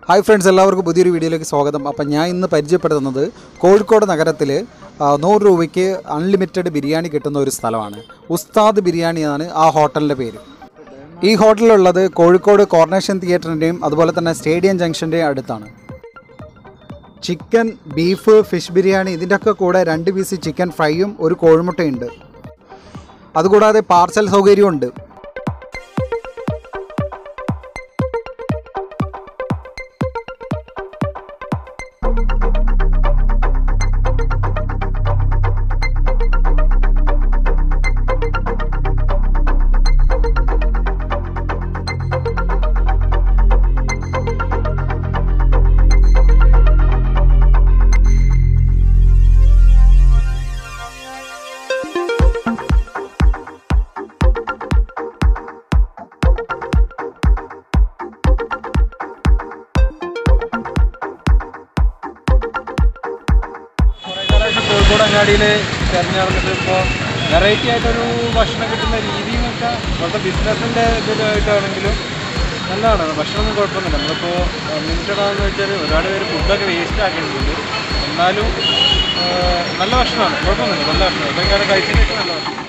hi friends എല്ലാവർക്കും പുതിയൊരു വീഡിയോയിലേക്ക് സ്വാഗതം അപ്പം ഞാൻ ഇന്ന് പരിചയപ്പെടുത്തുന്നത് കോഴിക്കോട് നഗരത്തിൽ നൂറ് രൂപയ്ക്ക് അൺലിമിറ്റഡ് ബിരിയാണി കിട്ടുന്ന ഒരു സ്ഥലമാണ് ഉസ്താദ് ബിരിയാണി എന്നാണ് ആ ഹോട്ടലിൻ്റെ പേര് ഈ ഹോട്ടലുള്ളത് കോഴിക്കോട് കോർണേഷൻ തിയേറ്ററിൻ്റെയും അതുപോലെ തന്നെ സ്റ്റേഡിയം ജംഗ്ഷൻ്റെയും അടുത്താണ് ചിക്കൻ ബീഫ് ഫിഷ് ബിരിയാണി ഇതിൻ്റെയൊക്കെ കൂടെ രണ്ട് പീസ് ചിക്കൻ ഫ്രൈയും ഒരു കോഴിമുട്ടയുണ്ട് അതുകൂടാതെ പാർസൽ സൗകര്യമുണ്ട് കുറേ കാലമായിട്ട് കോഴിക്കോട് അങ്ങാടിയിൽ തിരഞ്ഞെടുത്തിട്ട് ഇപ്പോൾ വെറൈറ്റി ആയിട്ടൊരു ഭക്ഷണം കിട്ടുന്ന രീതി എന്ന് വെച്ചാൽ ഇപ്പോഴത്തെ ബിസിനസ്സിൻ്റെ ഇതിലായിട്ടാണെങ്കിലും നല്ലതാണ് ഭക്ഷണമൊന്നും കുഴപ്പമൊന്നുമില്ല നമ്മളിപ്പോൾ അൺലിമിറ്റഡ് ആണെന്ന് വെച്ചാൽ ഒരുപാട് പേര് ഫുഡൊക്കെ വേസ്റ്റ് ആക്കിയിട്ടുണ്ട് എന്നാലും ആ, നല്ല ഭക്ഷണമാണ് കുഴപ്പമൊന്നുമില്ല നല്ല ഭക്ഷണം ഇപ്പം ഞാൻ കഴിച്ചതിനൊക്കെ നല്ല ഭക്ഷണം